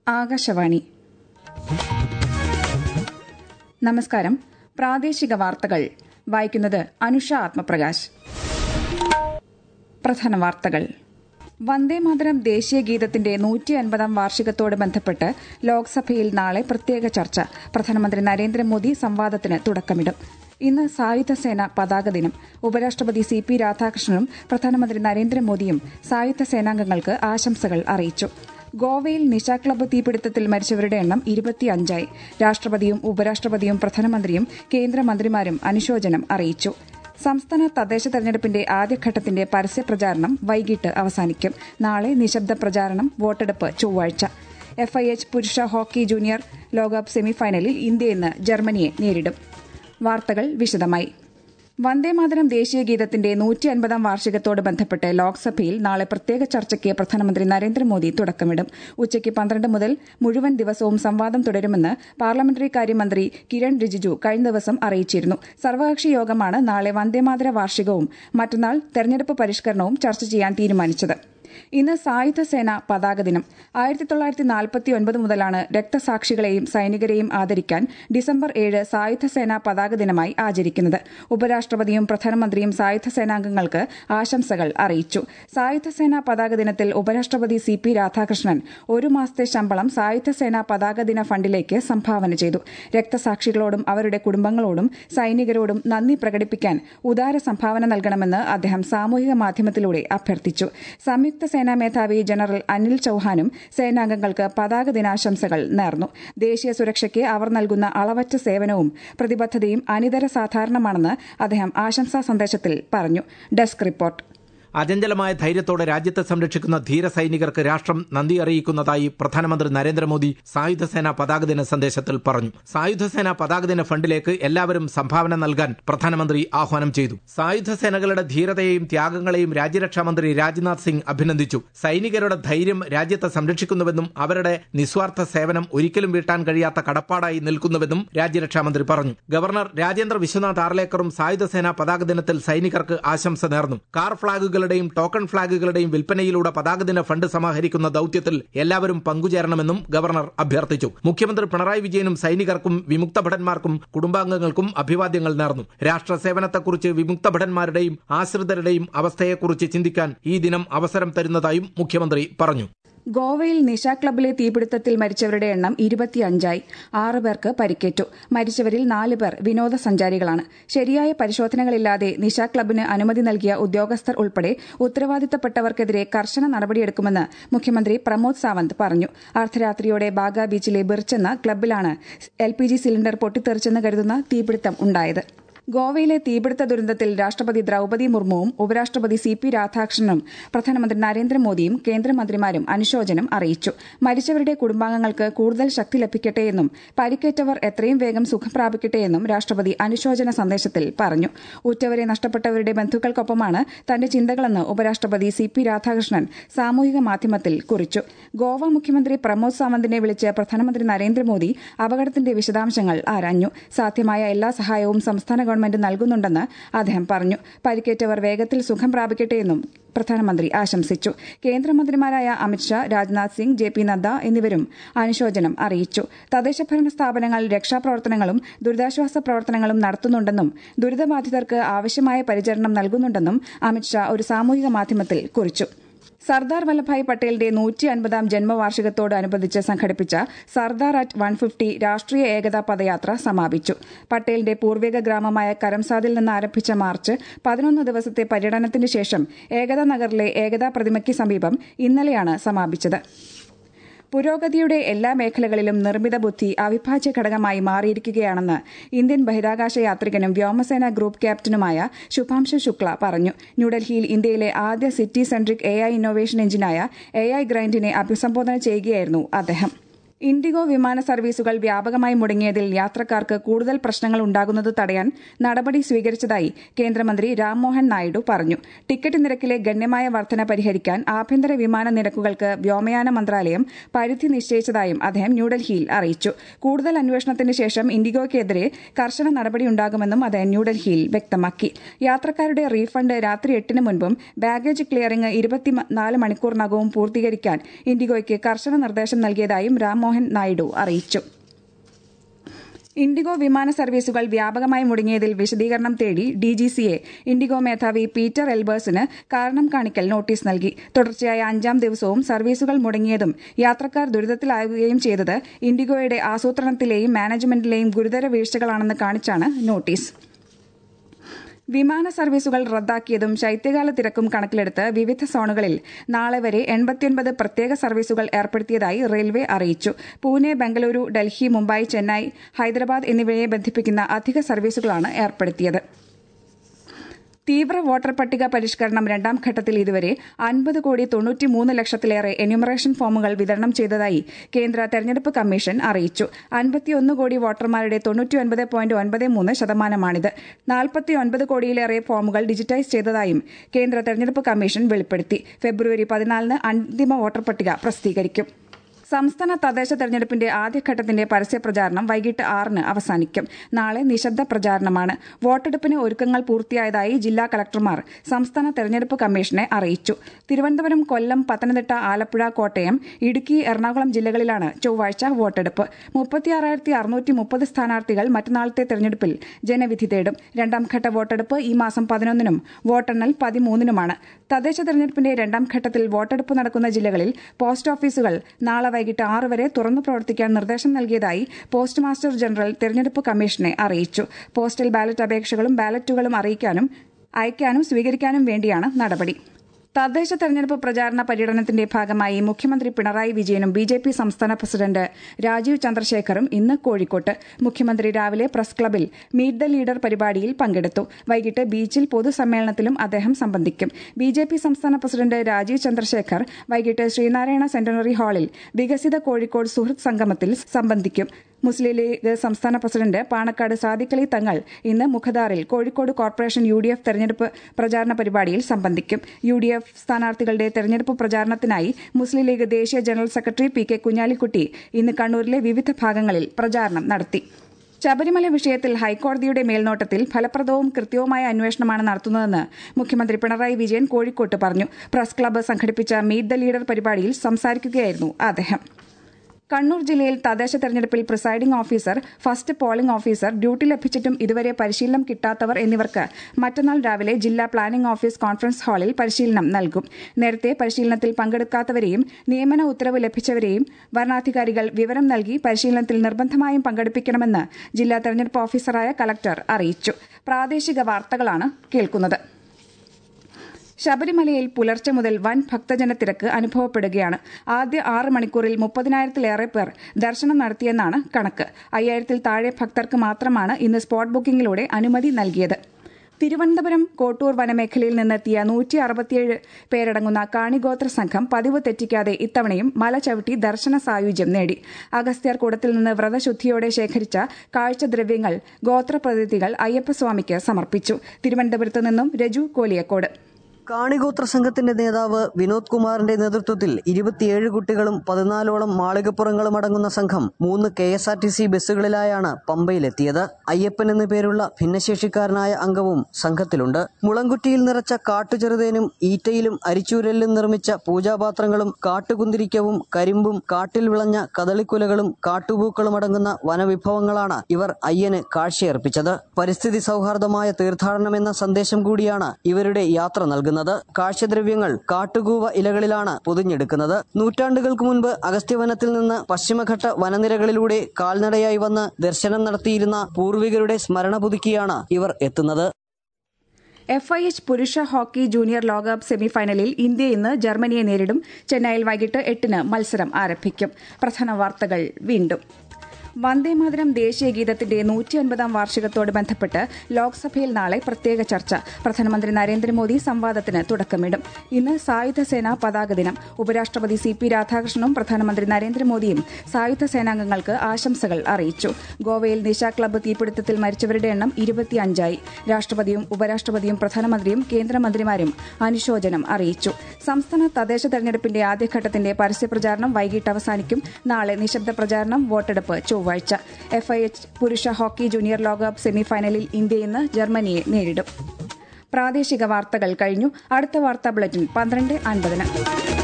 ആകാശവാണി നമസ്കാരം പ്രാദേശിക വാർത്തകൾ വായിക്കുന്നത് അനുഷ ആത്മപ്രകാശ് പ്രധാന വാർത്തകൾ വന്ദേമാതരം ദേശീയ ഗീതത്തിന്റെ നൂറ്റി അൻപതാം വാർഷികത്തോട് ബന്ധപ്പെട്ട് ലോക്സഭയിൽ നാളെ പ്രത്യേക ചർച്ച പ്രധാനമന്ത്രി നരേന്ദ്രമോദി സംവാദത്തിന് തുടക്കമിടും ഇന്ന് സായുധസേന പതാക ദിനം ഉപരാഷ്ട്രപതി സി പി രാധാകൃഷ്ണനും പ്രധാനമന്ത്രി നരേന്ദ്രമോദിയും സായുധ സേനാംഗങ്ങൾക്ക് ആശംസകൾ അറിയിച്ചു ഗോവയിൽ നിശ ക്ലബ്ബ് തീപിടുത്തത്തിൽ മരിച്ചവരുടെ എണ്ണം ഇരുപത്തിയഞ്ചായി രാഷ്ട്രപതിയും ഉപരാഷ്ട്രപതിയും പ്രധാനമന്ത്രിയും കേന്ദ്രമന്ത്രിമാരും അനുശോചനം അറിയിച്ചു സംസ്ഥാന തദ്ദേശ തെരഞ്ഞെടുപ്പിന്റെ ആദ്യഘട്ടത്തിന്റെ പരസ്യപ്രചാരണം വൈകിട്ട് അവസാനിക്കും നാളെ നിശബ്ദ പ്രചാരണം വോട്ടെടുപ്പ് ചൊവ്വാഴ്ച എഫ്ഐഎച്ച് പുരുഷ ഹോക്കി ജൂനിയർ ലോകകപ്പ് സെമിഫൈനലിൽ ഇന്ത്യ ഇന്ന് ജർമ്മനിയെ നേരിടും വാർത്തകൾ വിശദമായി വന്ദേമാതരം ദേശീയ ഗീതത്തിന്റെ നൂറ്റി അൻപതാം വാർഷികത്തോട് ബന്ധപ്പെട്ട് ലോക്സഭയിൽ നാളെ പ്രത്യേക ചർച്ചയ്ക്ക് പ്രധാനമന്ത്രി നരേന്ദ്രമോദി തുടക്കമിടും ഉച്ചയ്ക്ക് പന്ത്രണ്ട് മുതൽ മുഴുവൻ ദിവസവും സംവാദം തുടരുമെന്ന് പാർലമെന്ററി കാര്യമന്ത്രി കിരൺ റിജിജു കഴിഞ്ഞ ദിവസം അറിയിച്ചിരുന്നു സർവകക്ഷി യോഗമാണ് നാളെ വന്ദേമാതര വാർഷികവും മറ്റന്നാൾ തെരഞ്ഞെടുപ്പ് പരിഷ്കരണവും ചർച്ച ചെയ്യാൻ തീരുമാനിച്ചത് ഇന്ന് സായുധ സേന പതാക ദിനം ആയിരത്തി തൊള്ളായിരത്തി നാൽപ്പത്തി ഒൻപത് മുതലാണ് രക്തസാക്ഷികളെയും സൈനികരെയും ആദരിക്കാൻ ഡിസംബർ ഏഴ് സായുധ സേന പതാക ദിനമായി ആചരിക്കുന്നത് ഉപരാഷ്ട്രപതിയും പ്രധാനമന്ത്രിയും സായുധ സേനാംഗങ്ങൾക്ക് ആശംസകൾ അറിയിച്ചു സായുധ സേന പതാക ദിനത്തിൽ ഉപരാഷ്ട്രപതി സി പി രാധാകൃഷ്ണൻ ഒരു മാസത്തെ ശമ്പളം സായുധ സേന പതാക ദിന ഫണ്ടിലേക്ക് സംഭാവന ചെയ്തു രക്തസാക്ഷികളോടും അവരുടെ കുടുംബങ്ങളോടും സൈനികരോടും നന്ദി പ്രകടിപ്പിക്കാൻ ഉദാര സംഭാവന നൽകണമെന്ന് അദ്ദേഹം സാമൂഹിക മാധ്യമത്തിലൂടെ അഭ്യർത്ഥിച്ചു സംയുക്ത സേനാ മേധാവി ജനറൽ അനിൽ ചൌഹാനും സേനാംഗങ്ങൾക്ക് പതാക ദിനാശംസകൾ നേർന്നു ദേശീയ സുരക്ഷയ്ക്ക് അവർ നൽകുന്ന അളവറ്റ സേവനവും പ്രതിബദ്ധതയും അനിതര സാധാരണമാണെന്ന് അദ്ദേഹം ആശംസാ സന്ദേശത്തിൽ പറഞ്ഞു ഡെസ്ക് റിപ്പോർട്ട് അചഞ്ചലമായ ധൈര്യത്തോടെ രാജ്യത്തെ സംരക്ഷിക്കുന്ന ധീര സൈനികർക്ക് രാഷ്ട്രം നന്ദി അറിയിക്കുന്നതായി പ്രധാനമന്ത്രി നരേന്ദ്രമോദി സായുധസേന പതാകദിന സന്ദേശത്തിൽ പറഞ്ഞു സായുധസേന പതാകദിന ഫണ്ടിലേക്ക് എല്ലാവരും സംഭാവന നൽകാൻ പ്രധാനമന്ത്രി ആഹ്വാനം ചെയ്തു സായുധസേനകളുടെ ധീരതയെയും ത്യാഗങ്ങളെയും രാജ്യരക്ഷാമന്ത്രി രാജ്നാഥ് സിംഗ് അഭിനന്ദിച്ചു സൈനികരുടെ ധൈര്യം രാജ്യത്തെ സംരക്ഷിക്കുന്നുവെന്നും അവരുടെ നിസ്വാർത്ഥ സേവനം ഒരിക്കലും വീട്ടാൻ കഴിയാത്ത കടപ്പാടായി നിൽക്കുന്നുവെന്നും രാജ്യരക്ഷാമന്ത്രി പറഞ്ഞു ഗവർണർ രാജേന്ദ്ര വിശ്വനാഥ് ആർലേക്കറും സായുധസേന പതാക ദിനത്തിൽ സൈനികർക്ക് ആശംസ നേർന്നു കാർ ഫ്ളാഗുകൾ ഫ്ളാഗുകളുടെയും ടോക്കൺ ഫ്ളാഗുകളുടെയും വിൽപ്പനയിലൂടെ പതാകദിന ഫണ്ട് സമാഹരിക്കുന്ന ദൌത്യത്തിൽ എല്ലാവരും പങ്കുചേരണമെന്നും ഗവർണർ അഭ്യർത്ഥിച്ചു മുഖ്യമന്ത്രി പിണറായി വിജയനും സൈനികർക്കും വിമുക്ത ഭടന്മാർക്കും കുടുംബാംഗങ്ങൾക്കും അഭിവാദ്യങ്ങൾ നേർന്നു രാഷ്ട്ര സേവനത്തെക്കുറിച്ച് വിമുക്ത ഭടന്മാരുടെയും ആശ്രിതരുടെയും അവസ്ഥയെക്കുറിച്ച് ചിന്തിക്കാൻ ഈ ദിനം അവസരം തരുന്നതായും മുഖ്യമന്ത്രി പറഞ്ഞു ഗോവയിൽ നിശ ക്ലബിലെ തീപിടുത്തത്തിൽ മരിച്ചവരുടെ എണ്ണം ഇരുപത്തിയഞ്ചായി ആറ് പേർക്ക് പരിക്കേറ്റു മരിച്ചവരിൽ നാല് പേർ വിനോദസഞ്ചാരികളാണ് ശരിയായ പരിശോധനകളില്ലാതെ നിശ ക്ലബിന് അനുമതി നൽകിയ ഉദ്യോഗസ്ഥർ ഉൾപ്പെടെ ഉത്തരവാദിത്തപ്പെട്ടവർക്കെതിരെ കർശന നടപടിയെടുക്കുമെന്ന് മുഖ്യമന്ത്രി പ്രമോദ് സാവന്ത് പറഞ്ഞു അർദ്ധരാത്രിയോടെ ബാഗ ബീച്ചിലെ ബിർച്ച് എന്ന ക്ലബിലാണ് എൽ പി ജി സിലിണ്ടർ പൊട്ടിത്തെറിച്ചെന്ന് കരുതുന്ന തീപിടുത്തം ഉണ്ടായത് ഗോവയിലെ തീപിടുത്ത ദുരന്തത്തിൽ രാഷ്ട്രപതി ദ്രൌപതി മുർമുവും ഉപരാഷ്ട്രപതി സി പി രാധാകൃഷ്ണനും പ്രധാനമന്ത്രി നരേന്ദ്രമോദിയും കേന്ദ്രമന്ത്രിമാരും അനുശോചനം അറിയിച്ചു മരിച്ചവരുടെ കുടുംബാംഗങ്ങൾക്ക് കൂടുതൽ ശക്തി ലഭിക്കട്ടെയെന്നും പരിക്കേറ്റവർ എത്രയും വേഗം സുഖം പ്രാപിക്കട്ടെയെന്നും രാഷ്ട്രപതി അനുശോചന സന്ദേശത്തിൽ പറഞ്ഞു ഉറ്റവരെ നഷ്ടപ്പെട്ടവരുടെ ബന്ധുക്കൾക്കൊപ്പമാണ് തന്റെ ചിന്തകളെന്ന് ഉപരാഷ്ട്രപതി സി പി രാധാകൃഷ്ണൻ സാമൂഹിക മാധ്യമത്തിൽ കുറിച്ചു ഗോവ മുഖ്യമന്ത്രി പ്രമോദ് സാവന്തിനെ വിളിച്ച് പ്രധാനമന്ത്രി നരേന്ദ്രമോദി അപകടത്തിന്റെ വിശദാംശങ്ങൾ ആരാഞ്ഞു സാധ്യമായ എല്ലാ സഹായവും സംസ്ഥാന ഗവൺമെന്റ് നൽകുന്നുണ്ടെന്ന് അദ്ദേഹം പറഞ്ഞു പരിക്കേറ്റവർ വേഗത്തിൽ സുഖം പ്രാപിക്കട്ടെയെന്നും പ്രധാനമന്ത്രി ആശംസിച്ചു കേന്ദ്രമന്ത്രിമാരായ അമിത്ഷാ രാജ്നാഥ് സിംഗ് ജെ പി നദ്ദ എന്നിവരും അനുശോചനം അറിയിച്ചു തദ്ദേശഭരണ സ്ഥാപനങ്ങൾ രക്ഷാപ്രവർത്തനങ്ങളും ദുരിതാശ്വാസ പ്രവർത്തനങ്ങളും നടത്തുന്നുണ്ടെന്നും ദുരിതബാധിതർക്ക് ആവശ്യമായ പരിചരണം നൽകുന്നുണ്ടെന്നും അമിത്ഷാ ഒരു സാമൂഹിക മാധ്യമത്തിൽ കുറിച്ചു സർദാർ വല്ലഭായ് പട്ടേലിന്റെ നൂറ്റി അൻപതാം ജന്മവാർഷികത്തോടനുബന്ധിച്ച് സംഘടിപ്പിച്ച സർദാർ അറ്റ് വൺ ഫിഫ്റ്റി രാഷ്ട്രീയ ഏകതാ പദയാത്ര സമാപിച്ചു പട്ടേലിന്റെ പൂർവിക ഗ്രാമമായ കരംസാദിൽ നിന്ന് ആരംഭിച്ച മാർച്ച് പതിനൊന്ന് ദിവസത്തെ പര്യടനത്തിന് ശേഷം ഏകതാ നഗറിലെ ഏകതാ പ്രതിമയ്ക്ക് സമീപം ഇന്നലെയാണ് സമാപിച്ചത് പുരോഗതിയുടെ എല്ലാ മേഖലകളിലും നിർമ്മിത ബുദ്ധി അവിഭാജ്യ ഘടകമായി മാറിയിരിക്കുകയാണെന്ന് ഇന്ത്യൻ ബഹിരാകാശ യാത്രികനും വ്യോമസേന ഗ്രൂപ്പ് ക്യാപ്റ്റനുമായ ശുഭാംശു ശുക്ല പറഞ്ഞു ന്യൂഡൽഹിയിൽ ഇന്ത്യയിലെ ആദ്യ city centric A I innovation എഞ്ചിനായ എ ഐ ഗ്രൈൻഡിനെ അഭിസംബോധന ചെയ്യുകയായിരുന്നു അദ്ദേഹം ഇൻഡിഗോ വിമാന സർവീസുകൾ വ്യാപകമായി മുടങ്ങിയതിൽ യാത്രക്കാർക്ക് കൂടുതൽ പ്രശ്നങ്ങൾ ഉണ്ടാകുന്നത് തടയാൻ നടപടി സ്വീകരിച്ചതായി കേന്ദ്രമന്ത്രി രാംമോഹൻ നായിഡു പറഞ്ഞു ടിക്കറ്റ് നിരക്കിലെ ഗണ്യമായ വർധന പരിഹരിക്കാൻ ആഭ്യന്തര വിമാന നിരക്കുകൾക്ക് വ്യോമയാന മന്ത്രാലയം പരിധി നിശ്ചയിച്ചതായും അദ്ദേഹം ന്യൂഡൽഹിയിൽ അറിയിച്ചു കൂടുതൽ അന്വേഷണത്തിന് ശേഷം ഇൻഡിഗോയ്ക്കെതിരെ കർശന നടപടിയുണ്ടാകുമെന്നും അദ്ദേഹം ന്യൂഡൽഹിയിൽ വ്യക്തമാക്കി യാത്രക്കാരുടെ റീഫണ്ട് രാത്രി എട്ടിന് മുൻപും ബാഗേജ് ക്ലിയറിംഗ് ഇരുപത്തിനാല് മണിക്കൂറിനകവും പൂർത്തീകരിക്കാൻ ഇൻഡിഗോയ്ക്ക് കർശന നിർദ്ദേശം നൽകിയതായും രാംമോഹൻ നായിഡു അറിയിച്ചു ഇൻഡിഗോ വിമാന സർവീസുകൾ വ്യാപകമായി മുടങ്ങിയതിൽ വിശദീകരണം തേടി ഡിജിസിഎ ഇൻഡിഗോ മേധാവി പീറ്റർ എൽബേഴ്സിന് കാരണം കാണിക്കൽ നോട്ടീസ് നൽകി തുടർച്ചയായ അഞ്ചാം ദിവസവും സർവീസുകൾ മുടങ്ങിയതും യാത്രക്കാർ ദുരിതത്തിലാകുകയും ചെയ്തത് ഇൻഡിഗോയുടെ ആസൂത്രണത്തിലെയും മാനേജ്മെന്റിലെയും ഗുരുതര വീഴ്ചകളാണെന്ന് കാണിച്ചാണ് നോട്ടീസ് വിമാന സർവീസുകൾ റദ്ദാക്കിയതും ശൈത്യകാല തിരക്കും കണക്കിലെടുത്ത് വിവിധ സോണുകളിൽ നാളെ വരെ എൺപത്തിയൊൻപത് പ്രത്യേക സർവീസുകൾ ഏർപ്പെടുത്തിയതായി റെയിൽവേ അറിയിച്ചു പൂനെ ബംഗളൂരു ഡൽഹി മുംബൈ ചെന്നൈ ഹൈദരാബാദ് എന്നിവയെ ബന്ധിപ്പിക്കുന്ന അധിക സർവീസുകളാണ് ഏർപ്പെടുത്തിയത് തീവ്ര വോട്ടർ പട്ടിക പരിഷ്കരണം രണ്ടാം ഘട്ടത്തിൽ ഇതുവരെ അൻപത് കോടി തൊണ്ണൂറ്റിമൂന്ന് ലക്ഷത്തിലേറെ എന്യൂമറേഷൻ ഫോമുകൾ വിതരണം ചെയ്തതായി കേന്ദ്ര തെരഞ്ഞെടുപ്പ് കമ്മീഷൻ അറിയിച്ചു അൻപത്തിയൊന്ന് കോടി വോട്ടർമാരുടെ തൊണ്ണൂറ്റിയൊൻപത് പോയിന്റ് ഒൻപത് മൂന്ന് ശതമാനമാണിത് നാൽപ്പത്തിയൊൻപത് കോടിയിലേറെ ഫോമുകൾ ഡിജിറ്റൈസ് ചെയ്തതായും കേന്ദ്ര തെരഞ്ഞെടുപ്പ് കമ്മീഷൻ വെളിപ്പെടുത്തി ഫെബ്രുവരി പതിനാലിന് അന്തിമ വോട്ടർ പട്ടിക പ്രസിദ്ധീകരിക്കും സംസ്ഥാന തദ്ദേശ തെരഞ്ഞെടുപ്പിന്റെ ആദ്യഘട്ടത്തിന്റെ പരസ്യപ്രചാരണം വൈകിട്ട് ആറിന് അവസാനിക്കും നാളെ നിശബ്ദ പ്രചാരണമാണ് വോട്ടെടുപ്പിന് ഒരുക്കങ്ങൾ പൂർത്തിയായതായി ജില്ലാ കളക്ടർമാർ സംസ്ഥാന തെരഞ്ഞെടുപ്പ് കമ്മീഷനെ അറിയിച്ചു തിരുവനന്തപുരം കൊല്ലം പത്തനംതിട്ട ആലപ്പുഴ കോട്ടയം ഇടുക്കി എറണാകുളം ജില്ലകളിലാണ് ചൊവ്വാഴ്ച വോട്ടെടുപ്പ് മുപ്പത്തിയാറായിരത്തി അറുന്നൂറ്റി മുപ്പത് സ്ഥാനാർത്ഥികൾ മറ്റന്നാളത്തെ തെരഞ്ഞെടുപ്പിൽ ജനവിധി തേടും രണ്ടാംഘട്ട വോട്ടെടുപ്പ് ഈ മാസം പതിനൊന്നിനും വോട്ടെണ്ണൽ പതിമൂന്നിനുമാണ് തദ്ദേശ തെരഞ്ഞെടുപ്പിന്റെ രണ്ടാം ഘട്ടത്തിൽ വോട്ടെടുപ്പ് നടക്കുന്ന ജില്ലകളിൽ പോസ്റ്റ് ഓഫീസുകൾ നാളെ വൈകിട്ട് ആറ് വരെ തുറന്നു പ്രവർത്തിക്കാൻ നിർദ്ദേശം നൽകിയതായി പോസ്റ്റ് മാസ്റ്റർ ജനറൽ തെരഞ്ഞെടുപ്പ് കമ്മീഷനെ അറിയിച്ചു പോസ്റ്റൽ ബാലറ്റ് അപേക്ഷകളും ബാലറ്റുകളും അറിയിക്കാനും അയക്കാനും സ്വീകരിക്കാനും വേണ്ടിയാണ് നടപടി തദ്ദേശ തെരഞ്ഞെടുപ്പ് പ്രചാരണ പര്യടനത്തിന്റെ ഭാഗമായി മുഖ്യമന്ത്രി പിണറായി വിജയനും ബി ജെ പി സംസ്ഥാന പ്രസിഡന്റ് രാജീവ് ചന്ദ്രശേഖറും ഇന്ന് കോഴിക്കോട്ട് മുഖ്യമന്ത്രി രാവിലെ പ്രസ് ക്ലബിൽ മീറ്റ് ദ ലീഡർ പരിപാടിയിൽ പങ്കെടുത്തു വൈകിട്ട് ബീച്ചിൽ പൊതുസമ്മേളനത്തിലും അദ്ദേഹം സംബന്ധിക്കും ബി ജെ പി സംസ്ഥാന പ്രസിഡന്റ് രാജീവ് ചന്ദ്രശേഖർ വൈകിട്ട് ശ്രീനാരായണ സെന്റിനറി ഹാളിൽ വികസിത കോഴിക്കോട് സുഹൃത്ത് സംഗമത്തിൽ സംബന്ധിക്കും മുസ്ലിം ലീഗ് സംസ്ഥാന പ്രസിഡന്റ് പാണക്കാട് സാദിഖലി തങ്ങൾ ഇന്ന് മുഖദാറിൽ Kozhikode corporation U D F തെരഞ്ഞെടുപ്പ് പ്രചാരണ പരിപാടിയിൽ സംബന്ധിക്കും യു ഡി എഫ് സ്ഥാനാർത്ഥികളുടെ തെരഞ്ഞെടുപ്പ് പ്രചാരണത്തിനായി മുസ്ലിം ലീഗ് ദേശീയ general secretary P K Kunhalikutty ഇന്ന് കണ്ണൂരിലെ വിവിധ ഭാഗങ്ങളിൽ പ്രചാരണം നടത്തി ശബരിമല വിഷയത്തിൽ ഹൈക്കോടതിയുടെ മേൽനോട്ടത്തിൽ ഫലപ്രദവും കൃത്യവുമായ അന്വേഷണമാണ് നടത്തുന്നതെന്ന് മുഖ്യമന്ത്രി പിണറായി വിജയൻ കോഴിക്കോട്ട് പറഞ്ഞു പ്രസ് ക്ലബ്ബ് സംഘടിപ്പിച്ച മീറ്റ് ദ ലീഡർ പരിപാടിയിൽ സംസാരിക്കുകയായിരുന്നു അദ്ദേഹം കണ്ണൂർ ജില്ലയിൽ തദ്ദേശ തെരഞ്ഞെടുപ്പിൽ presiding officer first polling officer duty ലഭിച്ചിട്ടും ഇതുവരെ പരിശീലനം കിട്ടാത്തവർ എന്നിവർക്ക് മറ്റന്നാൾ രാവിലെ ജില്ലാ പ്ലാനിംഗ് ഓഫീസ് കോൺഫറൻസ് ഹാളിൽ പരിശീലനം നൽകും നേരത്തെ പരിശീലനത്തിൽ പങ്കെടുക്കാത്തവരെയും നിയമന ഉത്തരവ് ലഭിച്ചവരെയും വരണാധികാരികൾ വിവരം നൽകി പരിശീലനത്തിൽ നിർബന്ധമായും പങ്കെടുപ്പിക്കണമെന്ന് ജില്ലാ തെരഞ്ഞെടുപ്പ് ഓഫീസറായ കലക്ടർ അറിയിച്ചു പ്രാദേശിക വാർത്തകളാണ് കേൾക്കുന്നത് ശബരിമലയിൽ പുലർച്ചെ മുതൽ വൻ ഭക്തജന തിരക്ക് അനുഭവപ്പെടുകയാണ് ആദ്യ ആറ് മണിക്കൂറിൽ മുപ്പതിനായിരത്തിലേറെ പേർ ദർശനം നടത്തിയെന്നാണ് കണക്ക് അയ്യായിരത്തിൽ താഴെ ഭക്തർക്ക് മാത്രമാണ് ഇന്ന് സ്പോട്ട് ബുക്കിംഗിലൂടെ അനുമതി നൽകിയത് തിരുവനന്തപുരം കോട്ടൂർ വനമേഖലയിൽ നിന്നെത്തിയ നൂറ്റി അറുപത്തിയേഴ് പേരടങ്ങുന്ന കാണിഗോത്ര സംഘം പതിവ് തെറ്റിക്കാതെ ഇത്തവണയും മല ചവിട്ടി ദർശന സായുജ്യം നേടി അഗസ്ത്യർ കൂടത്തിൽ നിന്ന് വ്രതശുദ്ധിയോടെ ശേഖരിച്ച കാഴ്ചദ്രവ്യങ്ങൾ ഗോത്രപ്രതിനിധികൾ അയ്യപ്പസ്വാമിക്ക് സമർപ്പിച്ചു തിരുവനന്തപുരത്ത് നിന്നും രജു കോലിയക്കോട് കാണിഗോത്ര സംഘത്തിന്റെ നേതാവ് വിനോദ് കുമാറിന്റെ നേതൃത്വത്തിൽ ഇരുപത്തിയേഴ് കുട്ടികളും പതിനാലോളം മാളികപ്പുറങ്ങളും അടങ്ങുന്ന സംഘം മൂന്ന് K S R T C ബസ്സുകളിലായാണ് പമ്പയിലെത്തിയത് അയ്യപ്പൻ എന്നു പേരുള്ള ഭിന്നശേഷിക്കാരനായ അംഗവും സംഘത്തിലുണ്ട് മുളങ്കുറ്റിയിൽ നിറച്ച കാട്ടുചെറുതേനും ഈറ്റയിലും അരിച്ചൂരലിലും നിർമ്മിച്ച പൂജാപാത്രങ്ങളും കാട്ടുകുന്തിരിക്കവും കരിമ്പും കാട്ടിൽ വിളഞ്ഞ കദളിക്കുലകളും കാട്ടുപൂക്കളും അടങ്ങുന്ന വനവിഭവങ്ങളാണ് ഇവർ അയ്യന് കാഴ്ചയർപ്പിച്ചത് പരിസ്ഥിതി സൗഹാർദ്ദമായ തീർത്ഥാടനം എന്ന സന്ദേശം കൂടിയാണ് ഇവരുടെ യാത്ര നൽകുന്നത് കാഴ്ചദ്രവ്യങ്ങൾ കാട്ടുകൂവ ഇലകളിലാണ് പൊതിഞ്ഞെടുക്കുന്നത് നൂറ്റാണ്ടുകൾക്ക് മുൻപ് അഗസ്ത്യവനത്തിൽ നിന്ന് പശ്ചിമഘട്ട വനനിരകളിലൂടെ കാൽനടയായി വന്ന് ദർശനം നടത്തിയിരുന്ന പൂർവികരുടെ സ്മരണ പുതുക്കിയാണ് ഇവർ എത്തുന്നത് എഫ് ഐ എച്ച് പുരുഷ ഹോക്കി ജൂനിയർ ലോകകപ്പ് സെമിഫൈനലിൽ ഇന്ത്യ ഇന്ന് ജർമ്മനിയെ നേരിടും ചെന്നൈയിൽ വൈകിട്ട് എട്ടിന് മത്സരം ആരംഭിക്കും പ്രധാന വാർത്തകൾ വീണ്ടും വന്ദേമാതരം ദേശീയ ഗീതത്തിന്റെ നൂറ്റി അൻപതാം വാർഷികത്തോട് ബന്ധപ്പെട്ട് ലോക്സഭയിൽ നാളെ പ്രത്യേക ചർച്ച പ്രധാനമന്ത്രി നരേന്ദ്രമോദി സംവാദത്തിന് തുടക്കമിടും ഇന്ന് സായുധ സേനാ പതാക ദിനം ഉപരാഷ്ട്രപതി സി പി രാധാകൃഷ്ണനും പ്രധാനമന്ത്രി നരേന്ദ്രമോദിയും സായുധ സേനാംഗങ്ങൾക്ക് ആശംസകൾ അറിയിച്ചു ഗോവയിൽ നിശ ക്ലബ്ബ് തീപിടുത്തത്തിൽ മരിച്ചവരുടെ എണ്ണം ഇരുപത്തിയഞ്ചായി രാഷ്ട്രപതിയും ഉപരാഷ്ട്രപതിയും പ്രധാനമന്ത്രിയും കേന്ദ്രമന്ത്രിമാരും അനുശോചനം അറിയിച്ചു സംസ്ഥാന തദ്ദേശ തെരഞ്ഞെടുപ്പിന്റെ ആദ്യഘട്ടത്തിന്റെ പരസ്യപ്രചാരണം വൈകിട്ട് അവസാനിക്കും നാളെ നിശബ്ദ പ്രചാരണം വോട്ടെടുപ്പ് ചൊവ്വാഴ്ച എഫ്ഐഎച്ച് പുരുഷ ഹോക്കി ജൂനിയർ ലോകകപ്പ് സെമിഫൈനലിൽ ഇന്ത്യ ഇന്ന് ജർമ്മനിയെ നേരിടും പ്രാദേശിക വാർത്തകൾ കഴിഞ്ഞു അടുത്ത വാർത്താ ബുള്ളറ്റിൻ പന്ത്രണ്ട് അൻപതിന്